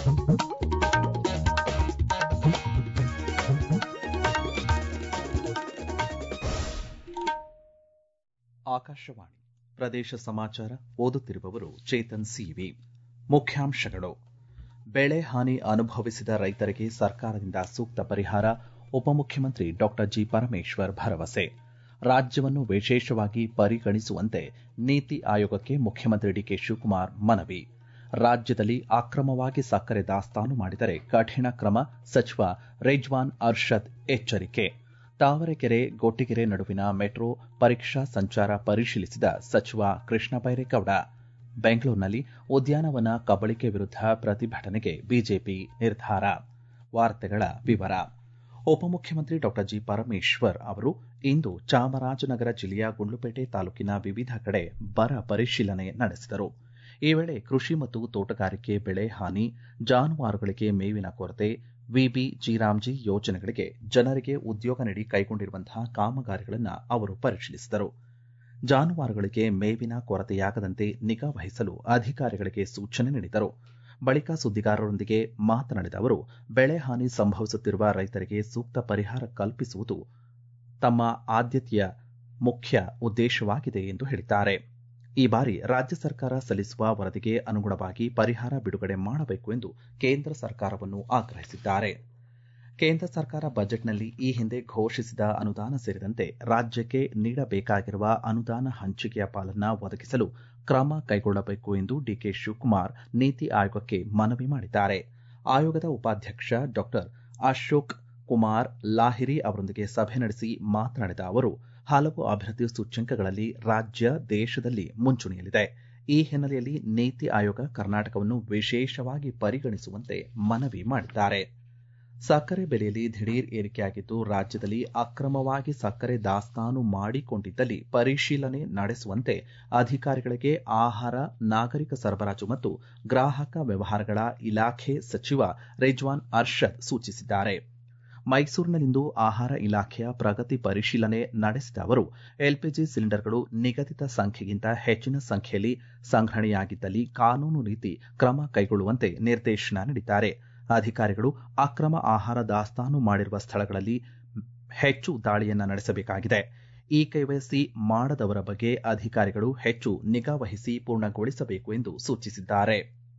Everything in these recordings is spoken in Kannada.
ಆಕಾಶವಾಣಿ ಪ್ರದೇಶ ಸಮಾಚಾರ ಓದುತ್ತಿರುವವರು ಚೇತನ್ ಸಿವಿ ಮುಖ್ಯಾಂಶಗಳು ಬೆಳೆ ಹಾನಿ ಅನುಭವಿಸಿದ ರೈತರಿಗೆ ಸರ್ಕಾರದಿಂದ ಸೂಕ್ತ ಪರಿಹಾರ ಉಪಮುಖ್ಯಮಂತ್ರಿ ಡಾ ಜಿ ಪರಮೇಶ್ವರ್ ಭರವಸೆ ರಾಜ್ಯವನ್ನು ವಿಶೇಷವಾಗಿ ಪರಿಗಣಿಸುವಂತೆ ನೀತಿ ಆಯೋಗಕ್ಕೆ ಮುಖ್ಯಮಂತ್ರಿ ಡಿಕೆ ಶಿವಕುಮಾರ್ ಮನವಿ ರಾಜ್ಯದಲ್ಲಿ ಅಕ್ರಮವಾಗಿ ಸಕ್ಕರೆ ದಾಸ್ತಾನು ಮಾಡಿದರೆ ಕಠಿಣ ಕ್ರಮ ಸಚಿವ ರಿಜ್ವಾನ್ ಅರ್ಷದ್ ಎಚ್ಚರಿಕೆ ತಾವರೆಕೆರೆ ಗೊಟ್ಟಿಗೆರೆ ನಡುವಿನ ಮೆಟ್ರೋ ಪರೀಕ್ಷಾ ಸಂಚಾರ ಪರಿಶೀಲಿಸಿದ ಸಚಿವ ಕೃಷ್ಣ ಬೈರೇಗೌಡ ಬೆಂಗಳೂರಿನಲ್ಲಿ ಉದ್ಯಾನವನ ಕಬಳಿಕೆ ವಿರುದ್ಧ ಪ್ರತಿಭಟನೆಗೆ ಬಿಜೆಪಿ ನಿರ್ಧಾರ ವಾರ್ತೆಗಳ ವಿವರ ಉಪಮುಖ್ಯಮಂತ್ರಿ ಡಾ ಜಿ ಪರಮೇಶ್ವರ್ ಅವರು ಇಂದು ಚಾಮರಾಜನಗರ ಜಿಲ್ಲೆಯ ಗುಂಡ್ಲುಪೇಟೆ ತಾಲೂಕಿನ ವಿವಿಧ ಕಡೆ ಬರ ಪರಿಶೀಲನೆ ನಡೆಸಿದರು ಈ ವೇಳೆ ಕೃಷಿ ಮತ್ತು ತೋಟಗಾರಿಕೆ ಬೆಳೆ ಹಾನಿ ಜಾನುವಾರುಗಳಿಗೆ ಮೇವಿನ ಕೊರತೆ ವಿಬಿ ಜಿರಾಮ್ಜಿ ಯೋಜನೆಗಳಿಗೆ ಜನರಿಗೆ ಉದ್ಯೋಗ ನೀಡಿ ಕೈಗೊಂಡಿರುವಂತಹ ಕಾಮಗಾರಿಗಳನ್ನು ಅವರು ಪರಿಶೀಲಿಸಿದರು ಜಾನುವಾರುಗಳಿಗೆ ಮೇವಿನ ಕೊರತೆಯಾಗದಂತೆ ನಿಗಾ ವಹಿಸಲು ಅಧಿಕಾರಿಗಳಿಗೆ ಸೂಚನೆ ನೀಡಿದರು ಬಳಿಕ ಸುದ್ದಿಗಾರರೊಂದಿಗೆ ಮಾತನಾಡಿದ ಅವರು ಬೆಳೆ ಹಾನಿ ಸಂಭವಿಸುತ್ತಿರುವ ರೈತರಿಗೆ ಸೂಕ್ತ ಪರಿಹಾರ ಕಲ್ಪಿಸುವುದು ತಮ್ಮ ಆದ್ಯತೆಯ ಮುಖ್ಯ ಉದ್ದೇಶವಾಗಿದೆ ಎಂದು ಹೇಳಿದ್ದಾರೆ ಈ ಬಾರಿ ರಾಜ್ಯ ಸರ್ಕಾರ ಸಲ್ಲಿಸುವ ವರದಿಗೆ ಅನುಗುಣವಾಗಿ ಪರಿಹಾರ ಬಿಡುಗಡೆ ಮಾಡಬೇಕು ಎಂದು ಕೇಂದ್ರ ಸರ್ಕಾರವನ್ನು ಆಗ್ರಹಿಸಿದ್ದಾರೆ ಕೇಂದ್ರ ಸರ್ಕಾರ ಬಜೆಟ್ನಲ್ಲಿ ಈ ಹಿಂದೆ ಘೋಷಿಸಿದ ಅನುದಾನ ಸೇರಿದಂತೆ ರಾಜ್ಯಕ್ಕೆ ನೀಡಬೇಕಾಗಿರುವ ಅನುದಾನ ಹಂಚಿಕೆಯ ಪಾಲನ್ನು ಒದಗಿಸಲು ಕ್ರಮ ಕೈಗೊಳ್ಳಬೇಕು ಎಂದು ಡಿಕೆ ಶಿವಕುಮಾರ್ ನೀತಿ ಆಯೋಗಕ್ಕೆ ಮನವಿ ಮಾಡಿದ್ದಾರೆ ಆಯೋಗದ ಉಪಾಧ್ಯಕ್ಷ ಡಾ ಅಶೋಕ್ ಕುಮಾರ್ ಲಾಹಿರಿ ಅವರೊಂದಿಗೆ ಸಭೆ ನಡೆಸಿ ಮಾತನಾಡಿದ ಅವರು ಹಲವು ಅಭಿವೃದ್ಧಿ ಸೂಚ್ಯಂಕಗಳಲ್ಲಿ ರಾಜ್ಯ ದೇಶದಲ್ಲಿ ಮುಂಚೂಣಿಯಲ್ಲಿದೆ ಈ ಹಿನ್ನೆಲೆಯಲ್ಲಿ ನೀತಿ ಆಯೋಗ ಕರ್ನಾಟಕವನ್ನು ವಿಶೇಷವಾಗಿ ಪರಿಗಣಿಸುವಂತೆ ಮನವಿ ಮಾಡಿದ್ದಾರೆ ಸಕ್ಕರೆ ಬೆಲೆಯಲ್ಲಿ ದಿಢೀರ್ ಏರಿಕೆಯಾಗಿದ್ದು ರಾಜ್ಯದಲ್ಲಿ ಅಕ್ರಮವಾಗಿ ಸಕ್ಕರೆ ದಾಸ್ತಾನು ಮಾಡಿಕೊಂಡಿದ್ದಲ್ಲಿ ಪರಿಶೀಲನೆ ನಡೆಸುವಂತೆ ಅಧಿಕಾರಿಗಳಿಗೆ ಆಹಾರ ನಾಗರಿಕ ಸರಬರಾಜು ಮತ್ತು ಗ್ರಾಹಕ ವ್ಯವಹಾರಗಳ ಇಲಾಖೆ ಸಚಿವ ರಿಜ್ವಾನ್ ಅರ್ಷದ್ ಸೂಚಿಸಿದ್ದಾರೆ ಮೈಸೂರಿನಲ್ಲಿಂದು ಆಹಾರ ಇಲಾಖೆಯ ಪ್ರಗತಿ ಪರಿಶೀಲನೆ ನಡೆಸಿದ ಅವರು ಎಲ್ಪಿಜಿ ಸಿಲಿಂಡರ್ಗಳು ನಿಗದಿತ ಸಂಖ್ಯೆಗಿಂತ ಹೆಚ್ಚಿನ ಸಂಖ್ಯೆಯಲ್ಲಿ ಸಂಗ್ರಹಣೆಯಾಗಿದ್ದಲ್ಲಿ ಕಾನೂನು ರೀತಿ ಕ್ರಮ ಕೈಗೊಳ್ಳುವಂತೆ ನಿರ್ದೇಶನ ನೀಡಿದ್ದಾರೆ ಅಧಿಕಾರಿಗಳು ಅಕ್ರಮ ಆಹಾರ ದಾಸ್ತಾನು ಮಾಡಿರುವ ಸ್ಥಳಗಳಲ್ಲಿ ಹೆಚ್ಚು ದಾಳಿಯನ್ನು ನಡೆಸಬೇಕಾಗಿದೆ ಈ ಕೆವೈಸಿ ಮಾಡದವರ ಬಗ್ಗೆ ಅಧಿಕಾರಿಗಳು ಹೆಚ್ಚು ನಿಗಾ ವಹಿಸಿ ಪೂರ್ಣಗೊಳಿಸಬೇಕು ಎಂದು ಸೂಚಿಸಿದ್ದಾರೆ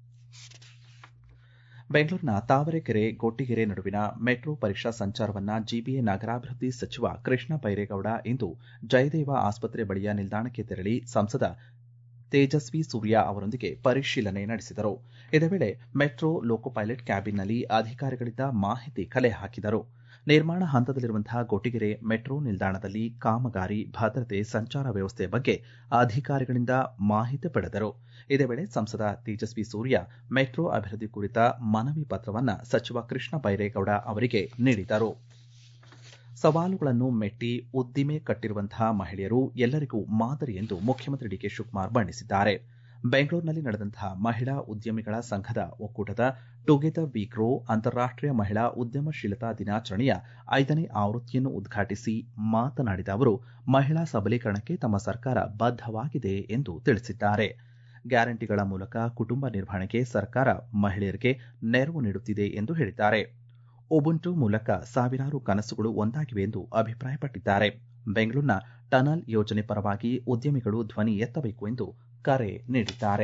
ಬೆಂಗಳೂರಿನ ತಾವರೆಕೆರೆ ಗೊಟ್ಟಿಗೆರೆ ನಡುವಿನ ಮೆಟ್ರೋ ಪರೀಕ್ಷಾ ಸಂಚಾರವನ್ನು ಜಿಬಿಎ ನಗರಾಭಿವೃದ್ಧಿ ಸಚಿವ ಕೃಷ್ಣ ಬೈರೇಗೌಡ ಇಂದು ಜಯದೇವ ಆಸ್ಪತ್ರೆ ಬಳಿಯ ನಿಲ್ದಾಣಕ್ಕೆ ತೆರಳಿ ಸಂಸದ ತೇಜಸ್ವಿ ಸೂರ್ಯ ಅವರೊಂದಿಗೆ ಪರಿಶೀಲನೆ ನಡೆಸಿದರು ಇದೇ ವೇಳೆ ಮೆಟ್ರೋ ಲೋಕೋ ಪೈಲಟ್ ಕ್ಯಾಬಿನ್ನಲ್ಲಿ ಅಧಿಕಾರಿಗಳಿಂದ ಮಾಹಿತಿ ಕಲೆ ಹಾಕಿದರು ನಿರ್ಮಾಣ ಹಂತದಲ್ಲಿರುವಂತಹ ಗೊಟ್ಟಿಗೆರೆ ಮೆಟ್ರೋ ನಿಲ್ದಾಣದಲ್ಲಿ ಕಾಮಗಾರಿ ಭದ್ರತೆ ಸಂಚಾರ ವ್ಯವಸ್ಥೆ ಬಗ್ಗೆ ಅಧಿಕಾರಿಗಳಿಂದ ಮಾಹಿತಿ ಪಡೆದರು ಇದೇ ವೇಳೆ ಸಂಸದ ತೇಜಸ್ವಿ ಸೂರ್ಯ ಮೆಟ್ರೋ ಅಭಿವೃದ್ಧಿ ಕುರಿತ ಮನವಿ ಪತ್ರವನ್ನು ಸಚಿವ ಕೃಷ್ಣ ಬೈರೇಗೌಡ ಅವರಿಗೆ ನೀಡಿದರು ಸವಾಲುಗಳನ್ನು ಮೆಟ್ಟಿ ಉದ್ದಿಮೆ ಕಟ್ಟಿರುವಂತಹ ಮಹಿಳೆಯರು ಎಲ್ಲರಿಗೂ ಮಾದರಿ ಎಂದು ಮುಖ್ಯಮಂತ್ರಿ ಡಿಕೆ ಶಿವಕುಮಾರ್ ಬಣ್ಣಿಸಿದ್ದಾರೆ ಬೆಂಗಳೂರಿನಲ್ಲಿ ನಡೆದಂತಹ ಮಹಿಳಾ ಉದ್ಯಮಿಗಳ ಸಂಘದ ಒಕ್ಕೂಟದ ಟುಗೆದರ್ ವಿ ಗ್ರೋ ಅಂತಾರಾಷ್ಟೀಯ ಮಹಿಳಾ ಉದ್ಯಮಶೀಲತಾ ದಿನಾಚರಣೆಯ ಐದನೇ ಆವೃತ್ತಿಯನ್ನು ಉದ್ಘಾಟಿಸಿ ಮಾತನಾಡಿದ ಅವರು ಮಹಿಳಾ ಸಬಲೀಕರಣಕ್ಕೆ ತಮ್ಮ ಸರ್ಕಾರ ಬದ್ಧವಾಗಿದೆ ಎಂದು ತಿಳಿಸಿದ್ದಾರೆ ಗ್ಯಾರಂಟಿಗಳ ಮೂಲಕ ಕುಟುಂಬ ನಿರ್ವಹಣೆಗೆ ಸರ್ಕಾರ ಮಹಿಳೆಯರಿಗೆ ನೆರವು ನೀಡುತ್ತಿದೆ ಎಂದು ಹೇಳಿದ್ದಾರೆ ಉಬುಂಟು ಮೂಲಕ ಸಾವಿರಾರು ಕನಸುಗಳು ಒಂದಾಗಿವೆ ಎಂದು ಅಭಿಪ್ರಾಯಪಟ್ಟಿದ್ದಾರೆ ಬೆಂಗಳೂರಿನ ಟನಲ್ ಯೋಜನೆ ಪರವಾಗಿ ಉದ್ಯಮಿಗಳು ಧ್ವನಿ ಎತ್ತಬೇಕು ಎಂದು ಕರೆ ನೀಡಿದ್ದಾರೆ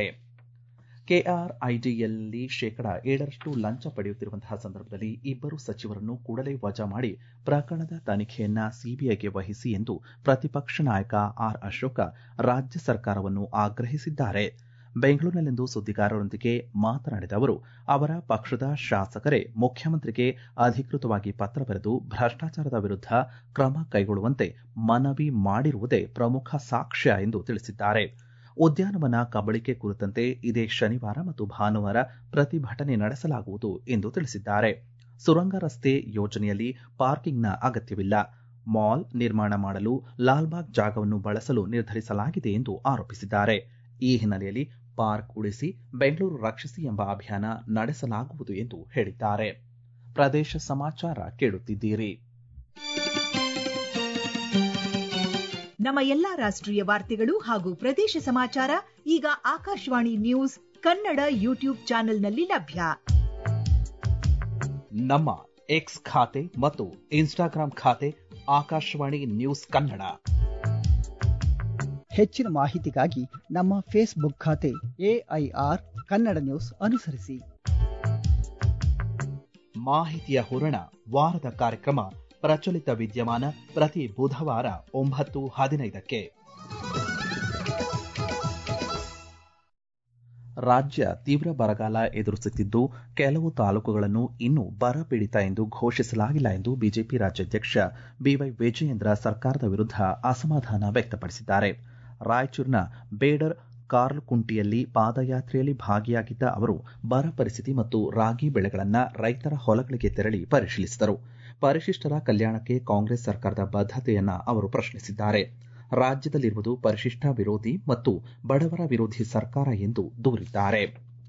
ಕೆಆರ್ಐಡಿಯಲ್ಲಿ ಶೇಕಡಾ ಏಳರಷ್ಟು ಲಂಚ ಪಡೆಯುತ್ತಿರುವಂತಹ ಸಂದರ್ಭದಲ್ಲಿ ಇಬ್ಬರು ಸಚಿವರನ್ನು ಕೂಡಲೇ ವಜಾ ಮಾಡಿ ಪ್ರಕರಣದ ತನಿಖೆಯನ್ನ ಸಿಬಿಐಗೆ ವಹಿಸಿ ಎಂದು ಪ್ರತಿಪಕ್ಷ ನಾಯಕ ಆರ್ ಅಶೋಕ ರಾಜ್ಯ ಸರ್ಕಾರವನ್ನು ಆಗ್ರಹಿಸಿದ್ದಾರೆ ಬೆಂಗಳೂರಿನಲ್ಲಿಂದು ಸುದ್ದಿಗಾರರೊಂದಿಗೆ ಮಾತನಾಡಿದ ಅವರು ಅವರ ಪಕ್ಷದ ಶಾಸಕರೇ ಮುಖ್ಯಮಂತ್ರಿಗೆ ಅಧಿಕೃತವಾಗಿ ಪತ್ರ ಬರೆದು ಭ್ರಷ್ಟಾಚಾರದ ವಿರುದ್ಧ ಕ್ರಮ ಕೈಗೊಳ್ಳುವಂತೆ ಮನವಿ ಮಾಡಿರುವುದೇ ಪ್ರಮುಖ ಸಾಕ್ಷ್ಯ ಎಂದು ತಿಳಿಸಿದ್ದಾರೆ ಉದ್ಯಾನವನ ಕಬಳಿಕೆ ಕುರಿತಂತೆ ಇದೇ ಶನಿವಾರ ಮತ್ತು ಭಾನುವಾರ ಪ್ರತಿಭಟನೆ ನಡೆಸಲಾಗುವುದು ಎಂದು ತಿಳಿಸಿದ್ದಾರೆ ಸುರಂಗ ರಸ್ತೆ ಯೋಜನೆಯಲ್ಲಿ ಪಾರ್ಕಿಂಗ್ನ ಅಗತ್ಯವಿಲ್ಲ ಮಾಲ್ ನಿರ್ಮಾಣ ಮಾಡಲು ಲಾಲ್ಬಾಗ್ ಜಾಗವನ್ನು ಬಳಸಲು ನಿರ್ಧರಿಸಲಾಗಿದೆ ಎಂದು ಆರೋಪಿಸಿದ್ದಾರೆ ಈ ಹಿನ್ನೆಲೆಯಲ್ಲಿ ಪಾರ್ಕ್ ಉಳಿಸಿ ಬೆಂಗಳೂರು ರಕ್ಷಿಸಿ ಎಂಬ ಅಭಿಯಾನ ನಡೆಸಲಾಗುವುದು ಎಂದು ಹೇಳಿದ್ದಾರೆ ಪ್ರದೇಶ ಸಮಾಚಾರ ಕೇಳುತ್ತಿದ್ದೀರಿ ನಮ್ಮ ಎಲ್ಲಾ ರಾಷ್ಟ್ರೀಯ ವಾರ್ತೆಗಳು ಹಾಗೂ ಪ್ರದೇಶ ಸಮಾಚಾರ ಈಗ ಆಕಾಶವಾಣಿ ನ್ಯೂಸ್ ಕನ್ನಡ ಯೂಟ್ಯೂಬ್ ಚಾನೆಲ್ನಲ್ಲಿ ಲಭ್ಯ ನಮ್ಮ ಎಕ್ಸ್ ಖಾತೆ ಮತ್ತು ಇನ್ಸ್ಟಾಗ್ರಾಂ ಖಾತೆ ಆಕಾಶವಾಣಿ ನ್ಯೂಸ್ ಕನ್ನಡ ಹೆಚ್ಚಿನ ಮಾಹಿತಿಗಾಗಿ ನಮ್ಮ ಫೇಸ್ಬುಕ್ ಖಾತೆ ಎಐಆರ್ ಕನ್ನಡ ನ್ಯೂಸ್ ಅನುಸರಿಸಿ ಮಾಹಿತಿಯ ಹೂರಣ ವಾರದ ಕಾರ್ಯಕ್ರಮ ಪ್ರಚಲಿತ ವಿದ್ಯಮಾನ ಪ್ರತಿ ಬುಧವಾರ ಒಂಬತ್ತು ಹದಿನೈದಕ್ಕೆ ರಾಜ್ಯ ತೀವ್ರ ಬರಗಾಲ ಎದುರಿಸುತ್ತಿದ್ದು ಕೆಲವು ತಾಲೂಕುಗಳನ್ನು ಇನ್ನೂ ಬರ ಪೀಡಿತ ಎಂದು ಘೋಷಿಸಲಾಗಿಲ್ಲ ಎಂದು ಬಿಜೆಪಿ ರಾಜ್ಯಾಧ್ಯಕ್ಷ ಬಿವೈ ವಿಜಯೇಂದ್ರ ಸರ್ಕಾರದ ವಿರುದ್ಧ ಅಸಮಾಧಾನ ವ್ಯಕ್ತಪಡಿಸಿದ್ದಾರೆ ರಾಯಚೂರಿನ ಬೇಡರ್ ಕಾರ್ಲ್ಕುಂಟಿಯಲ್ಲಿ ಪಾದಯಾತ್ರೆಯಲ್ಲಿ ಭಾಗಿಯಾಗಿದ್ದ ಅವರು ಬರ ಪರಿಸ್ಥಿತಿ ಮತ್ತು ರಾಗಿ ಬೆಳೆಗಳನ್ನು ರೈತರ ಹೊಲಗಳಿಗೆ ತೆರಳಿ ಪರಿಶೀಲಿಸಿದರು ಪರಿಶಿಷ್ಟರ ಕಲ್ಯಾಣಕ್ಕೆ ಕಾಂಗ್ರೆಸ್ ಸರ್ಕಾರದ ಬದ್ಧತೆಯನ್ನ ಅವರು ಪ್ರಶ್ನಿಸಿದ್ದಾರೆ ರಾಜ್ಯದಲ್ಲಿರುವುದು ಪರಿಶಿಷ್ಟ ವಿರೋಧಿ ಮತ್ತು ಬಡವರ ವಿರೋಧಿ ಸರ್ಕಾರ ಎಂದು ದೂರಿದ್ದಾರೆ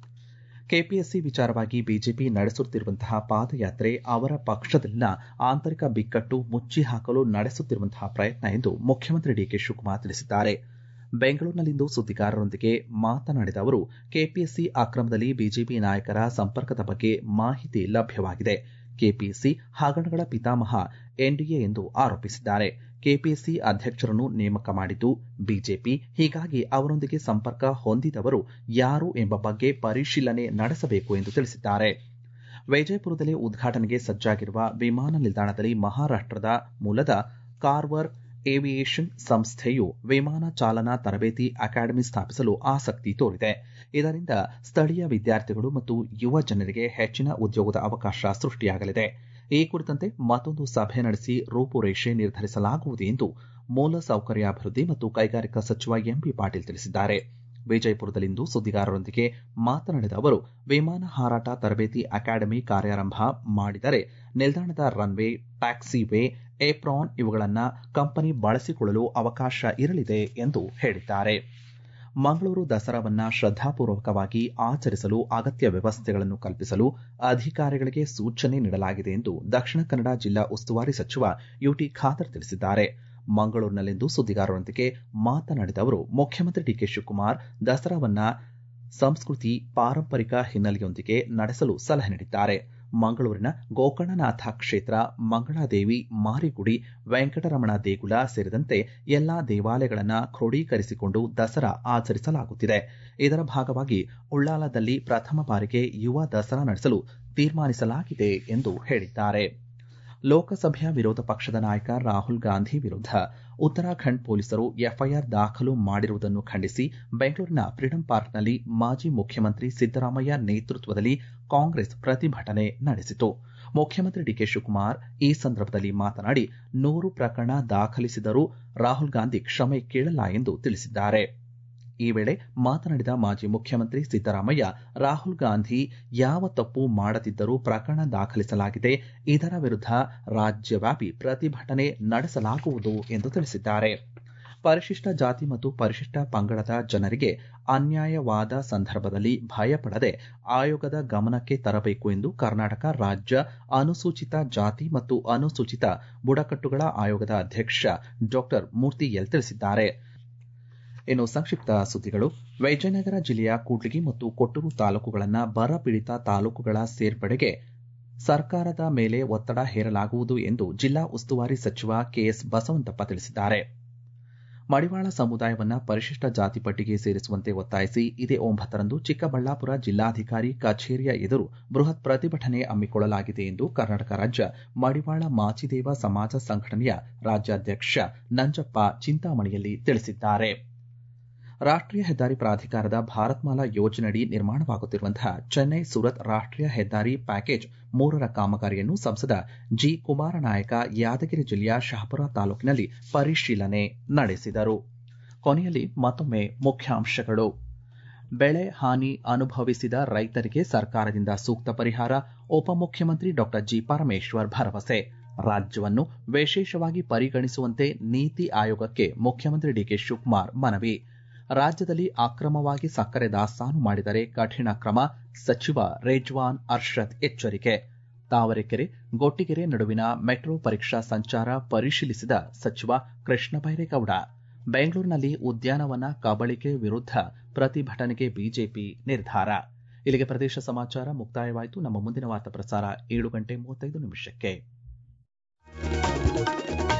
ಕೆಪಿಎಸ್ಸಿ ವಿಚಾರವಾಗಿ ಬಿಜೆಪಿ ನಡೆಸುತ್ತಿರುವಂತಹ ಪಾದಯಾತ್ರೆ ಅವರ ಪಕ್ಷದಲ್ಲಿನ ಆಂತರಿಕ ಬಿಕ್ಕಟ್ಟು ಮುಚ್ಚಿ ಹಾಕಲು ನಡೆಸುತ್ತಿರುವಂತಹ ಪ್ರಯತ್ನ ಎಂದು ಮುಖ್ಯಮಂತ್ರಿ ಡಿಕೆ ಶಿವಕುಮಾರ್ ತಿಳಿಸಿದ್ದಾರೆ ಬೆಂಗಳೂರಿನಲ್ಲಿಂದು ಸುದ್ದಿಗಾರರೊಂದಿಗೆ ಮಾತನಾಡಿದ ಅವರು ಕೆಪಿಎಸ್ಸಿ ಅಕ್ರಮದಲ್ಲಿ ಬಿಜೆಪಿ ನಾಯಕರ ಸಂಪರ್ಕದ ಬಗ್ಗೆ ಮಾಹಿತಿ ಲಭ್ಯವಾಗಿದೆ ಕೆಪಿಎಸ್ಸಿ ಹಗರಣಗಳ ಪಿತಾಮಹ ಎನ್ಡಿಎ ಎಂದು ಆರೋಪಿಸಿದ್ದಾರೆ ಕೆಪಿಎಸ್ಸಿ ಅಧ್ಯಕ್ಷರನ್ನು ನೇಮಕ ಮಾಡಿದ್ದು ಬಿಜೆಪಿ ಹೀಗಾಗಿ ಅವರೊಂದಿಗೆ ಸಂಪರ್ಕ ಹೊಂದಿದವರು ಯಾರು ಎಂಬ ಬಗ್ಗೆ ಪರಿಶೀಲನೆ ನಡೆಸಬೇಕು ಎಂದು ತಿಳಿಸಿದ್ದಾರೆ ವಿಜಯಪುರದಲ್ಲಿ ಉದ್ಘಾಟನೆಗೆ ಸಜ್ಜಾಗಿರುವ ವಿಮಾನ ನಿಲ್ದಾಣದಲ್ಲಿ ಮಹಾರಾಷ್ಟದ ಮೂಲದ ಕಾರ್ವರ್ ಏವಿಯೇಷನ್ ಸಂಸ್ಥೆಯು ವಿಮಾನ ಚಾಲನಾ ತರಬೇತಿ ಅಕಾಡೆಮಿ ಸ್ಥಾಪಿಸಲು ಆಸಕ್ತಿ ತೋರಿದೆ ಇದರಿಂದ ಸ್ಥಳೀಯ ವಿದ್ಯಾರ್ಥಿಗಳು ಮತ್ತು ಯುವ ಜನರಿಗೆ ಹೆಚ್ಚಿನ ಉದ್ಯೋಗದ ಅವಕಾಶ ಸೃಷ್ಟಿಯಾಗಲಿದೆ ಈ ಕುರಿತಂತೆ ಮತ್ತೊಂದು ಸಭೆ ನಡೆಸಿ ರೂಪುರೇಷೆ ನಿರ್ಧರಿಸಲಾಗುವುದು ಎಂದು ಮೂಲ ಸೌಕರ್ಯಾಭಿವೃದ್ಧಿ ಮತ್ತು ಕೈಗಾರಿಕಾ ಸಚಿವ ಎಂಬಿ ಪಾಟೀಲ್ ತಿಳಿಸಿದ್ದಾರೆ ವಿಜಯಪುರದಲ್ಲಿಂದು ಸುದ್ದಿಗಾರರೊಂದಿಗೆ ಮಾತನಾಡಿದ ಅವರು ವಿಮಾನ ಹಾರಾಟ ತರಬೇತಿ ಅಕಾಡೆಮಿ ಕಾರ್ಯಾರಂಭ ಮಾಡಿದರೆ ನಿಲ್ದಾಣದ ರನ್ವೇ ಟ್ಯಾಕ್ಸಿ ವೇ ಏಪ್ರಾನ್ ಇವುಗಳನ್ನು ಕಂಪನಿ ಬಳಸಿಕೊಳ್ಳಲು ಅವಕಾಶ ಇರಲಿದೆ ಎಂದು ಹೇಳಿದ್ದಾರೆ ಮಂಗಳೂರು ದಸರಾವನ್ನ ಶ್ರದ್ಧಾಪೂರ್ವಕವಾಗಿ ಆಚರಿಸಲು ಅಗತ್ಯ ವ್ಯವಸ್ಥೆಗಳನ್ನು ಕಲ್ಪಿಸಲು ಅಧಿಕಾರಿಗಳಿಗೆ ಸೂಚನೆ ನೀಡಲಾಗಿದೆ ಎಂದು ದಕ್ಷಿಣ ಕನ್ನಡ ಜಿಲ್ಲಾ ಉಸ್ತುವಾರಿ ಸಚಿವ ಯುಟಿ ಖಾದರ್ ತಿಳಿಸಿದ್ದಾರೆ ಮಂಗಳೂರಿನಲ್ಲಿಂದು ಸುದ್ದಿಗಾರರೊಂದಿಗೆ ಮಾತನಾಡಿದ ಅವರು ಮುಖ್ಯಮಂತ್ರಿ ಡಿಕೆ ಶಿವಕುಮಾರ್ ದಸರಾವನ್ನ ಸಂಸ್ಕೃತಿ ಪಾರಂಪರಿಕ ಹಿನ್ನೆಲೆಯೊಂದಿಗೆ ನಡೆಸಲು ಸಲಹೆ ನೀಡಿದ್ದಾರೆ ಮಂಗಳೂರಿನ ಗೋಕರ್ಣನಾಥ ಕ್ಷೇತ್ರ ಮಂಗಳಾದೇವಿ ಮಾರಿಗುಡಿ ವೆಂಕಟರಮಣ ದೇಗುಲ ಸೇರಿದಂತೆ ಎಲ್ಲಾ ದೇವಾಲಯಗಳನ್ನು ಕ್ರೋಢೀಕರಿಸಿಕೊಂಡು ದಸರಾ ಆಚರಿಸಲಾಗುತ್ತಿದೆ ಇದರ ಭಾಗವಾಗಿ ಉಳ್ಳಾಲದಲ್ಲಿ ಪ್ರಥಮ ಬಾರಿಗೆ ಯುವ ದಸರಾ ನಡೆಸಲು ತೀರ್ಮಾನಿಸಲಾಗಿದೆ ಎಂದು ಹೇಳಿದ್ದಾರೆ ಲೋಕಸಭೆಯ ವಿರೋಧ ಪಕ್ಷದ ನಾಯಕ ರಾಹುಲ್ ಗಾಂಧಿ ವಿರುದ್ಧ ಉತ್ತರಾಖಂಡ್ ಪೊಲೀಸರು ಎಫ್ಐಆರ್ ದಾಖಲು ಮಾಡಿರುವುದನ್ನು ಖಂಡಿಸಿ ಬೆಂಗಳೂರಿನ ಫ್ರೀಡಂ ಪಾರ್ಕ್ನಲ್ಲಿ ಮಾಜಿ ಮುಖ್ಯಮಂತ್ರಿ ಸಿದ್ದರಾಮಯ್ಯ ನೇತೃತ್ವದಲ್ಲಿ ಕಾಂಗ್ರೆಸ್ ಪ್ರತಿಭಟನೆ ನಡೆಸಿತು ಮುಖ್ಯಮಂತ್ರಿ ಡಿಕೆ ಶಿವಕುಮಾರ್ ಈ ಸಂದರ್ಭದಲ್ಲಿ ಮಾತನಾಡಿ ನೂರು ಪ್ರಕರಣ ದಾಖಲಿಸಿದರೂ ರಾಹುಲ್ ಗಾಂಧಿ ಕ್ಷಮೆ ಕೇಳಲ್ಲ ಎಂದು ತಿಳಿಸಿದ್ದಾರೆ ಈ ವೇಳೆ ಮಾತನಾಡಿದ ಮಾಜಿ ಮುಖ್ಯಮಂತ್ರಿ ಸಿದ್ದರಾಮಯ್ಯ ರಾಹುಲ್ ಗಾಂಧಿ ಯಾವ ತಪ್ಪು ಮಾಡದಿದ್ದರೂ ಪ್ರಕರಣ ದಾಖಲಿಸಲಾಗಿದೆ ಇದರ ವಿರುದ್ಧ ರಾಜ್ಯವ್ಯಾಪಿ ಪ್ರತಿಭಟನೆ ನಡೆಸಲಾಗುವುದು ಎಂದು ತಿಳಿಸಿದ್ದಾರೆ ಪರಿಶಿಷ್ಟ ಜಾತಿ ಮತ್ತು ಪರಿಶಿಷ್ಟ ಪಂಗಡದ ಜನರಿಗೆ ಅನ್ಯಾಯವಾದ ಸಂದರ್ಭದಲ್ಲಿ ಭಯಪಡದೆ ಆಯೋಗದ ಗಮನಕ್ಕೆ ತರಬೇಕು ಎಂದು ಕರ್ನಾಟಕ ರಾಜ್ಯ ಅನುಸೂಚಿತ ಜಾತಿ ಮತ್ತು ಅನುಸೂಚಿತ ಬುಡಕಟ್ಟುಗಳ ಆಯೋಗದ ಅಧ್ಯಕ್ಷ ಡಾಕ್ಟರ್ ಮೂರ್ತಿ ಎಲ್ ತಿಳಿಸಿದ್ದಾರೆ ಇನ್ನು ಸಂಕ್ಷಿಪ್ತ ಸುದ್ದಿಗಳು ವಿಜಯನಗರ ಜಿಲ್ಲೆಯ ಕೂಡ್ಲಿಗಿ ಮತ್ತು ಕೊಟ್ಟೂರು ತಾಲೂಕುಗಳನ್ನು ಬರ ಪೀಡಿತ ತಾಲೂಕುಗಳ ಸೇರ್ಪಡೆಗೆ ಸರ್ಕಾರದ ಮೇಲೆ ಒತ್ತಡ ಹೇರಲಾಗುವುದು ಎಂದು ಜಿಲ್ಲಾ ಉಸ್ತುವಾರಿ ಸಚಿವ ಕೆಎಸ್ ಬಸವಂತಪ್ಪ ತಿಳಿಸಿದ್ದಾರೆ ಮಡಿವಾಳ ಸಮುದಾಯವನ್ನ ಪರಿಶಿಷ್ಟ ಜಾತಿ ಪಟ್ಟಿಗೆ ಸೇರಿಸುವಂತೆ ಒತ್ತಾಯಿಸಿ ಇದೇ ಒಂಬತ್ತರಂದು ಚಿಕ್ಕಬಳ್ಳಾಪುರ ಜಿಲ್ಲಾಧಿಕಾರಿ ಕಚೇರಿಯ ಎದುರು ಬೃಹತ್ ಪ್ರತಿಭಟನೆ ಹಮ್ಮಿಕೊಳ್ಳಲಾಗಿದೆ ಎಂದು ಕರ್ನಾಟಕ ರಾಜ್ಯ ಮಡಿವಾಳ ಮಾಚಿದೇವ ಸಮಾಜ ಸಂಘಟನೆಯ ರಾಜ್ಯಾಧ್ಯಕ್ಷ ನಂಜಪ್ಪ ಚಿಂತಾಮಣಿಯಲ್ಲಿ ತಿಳಿಸಿದ್ದಾರೆ ರಾಷ್ಟ್ರೀಯ ಹೆದ್ದಾರಿ ಪ್ರಾಧಿಕಾರದ ಭಾರತ್ಮಾಲಾ ಯೋಜನೆಯಡಿ ನಿರ್ಮಾಣವಾಗುತ್ತಿರುವಂತಹ ಚೆನ್ನೈ ಸುರತ್ ರಾಷ್ಟ್ರೀಯ ಹೆದ್ದಾರಿ ಪ್ಯಾಕೇಜ್ ಮೂರರ ಕಾಮಗಾರಿಯನ್ನು ಸಂಸದ ಜಿ ಕುಮಾರನಾಯಕ ಯಾದಗಿರಿ ಜಿಲ್ಲೆಯ ಶಹಪುರ ತಾಲೂಕಿನಲ್ಲಿ ಪರಿಶೀಲನೆ ನಡೆಸಿದರು ಕೊನೆಯಲ್ಲಿ ಮತ್ತೊಮ್ಮೆ ಮುಖ್ಯಾಂಶಗಳು ಬೆಳೆ ಹಾನಿ ಅನುಭವಿಸಿದ ರೈತರಿಗೆ ಸರ್ಕಾರದಿಂದ ಸೂಕ್ತ ಪರಿಹಾರ ಉಪಮುಖ್ಯಮಂತ್ರಿ ಡಾ ಜಿ ಪರಮೇಶ್ವರ್ ಭರವಸೆ ರಾಜ್ಯವನ್ನು ವಿಶೇಷವಾಗಿ ಪರಿಗಣಿಸುವಂತೆ ನೀತಿ ಆಯೋಗಕ್ಕೆ ಮುಖ್ಯಮಂತ್ರಿ ಡಿಕೆ ಶಿವಕುಮಾರ್ ಮನವಿ ರಾಜ್ಯದಲ್ಲಿ ಅಕ್ರಮವಾಗಿ ಸಕ್ಕರೆ ದಾಸ್ತಾನು ಮಾಡಿದರೆ ಕಠಿಣ ಕ್ರಮ ಸಚಿವ ರೇಜ್ವಾನ್ ಅರ್ಷದ್ ಎಚ್ಚರಿಕೆ ತಾವರೆಕೆರೆ ಗೊಟ್ಟಿಗೆರೆ ನಡುವಿನ ಮೆಟ್ರೋ ಪರೀಕ್ಷಾ ಸಂಚಾರ ಪರಿಶೀಲಿಸಿದ ಸಚಿವ ಕೃಷ್ಣ ಬೈರೇಗೌಡ ಬೆಂಗಳೂರಿನಲ್ಲಿ ಉದ್ಯಾನವನ ಕಬಳಿಕೆ ವಿರುದ್ಧ ಪ್ರತಿಭಟನೆಗೆ ಬಿಜೆಪಿ ನಿರ್ಧಾರ ಇಲ್ಲಿಗೆ ಪ್ರದೇಶ ಸಮಾಚಾರ ಮುಕ್ತಾಯವಾಯಿತು ನಮ್ಮ ಮುಂದಿನ ವಾರ್ತಾ ಪ್ರಸಾರ ಏಳು ಗಂಟೆ ಮೂವತ್ತೈದು ನಿಮಿಷಕ್ಕೆ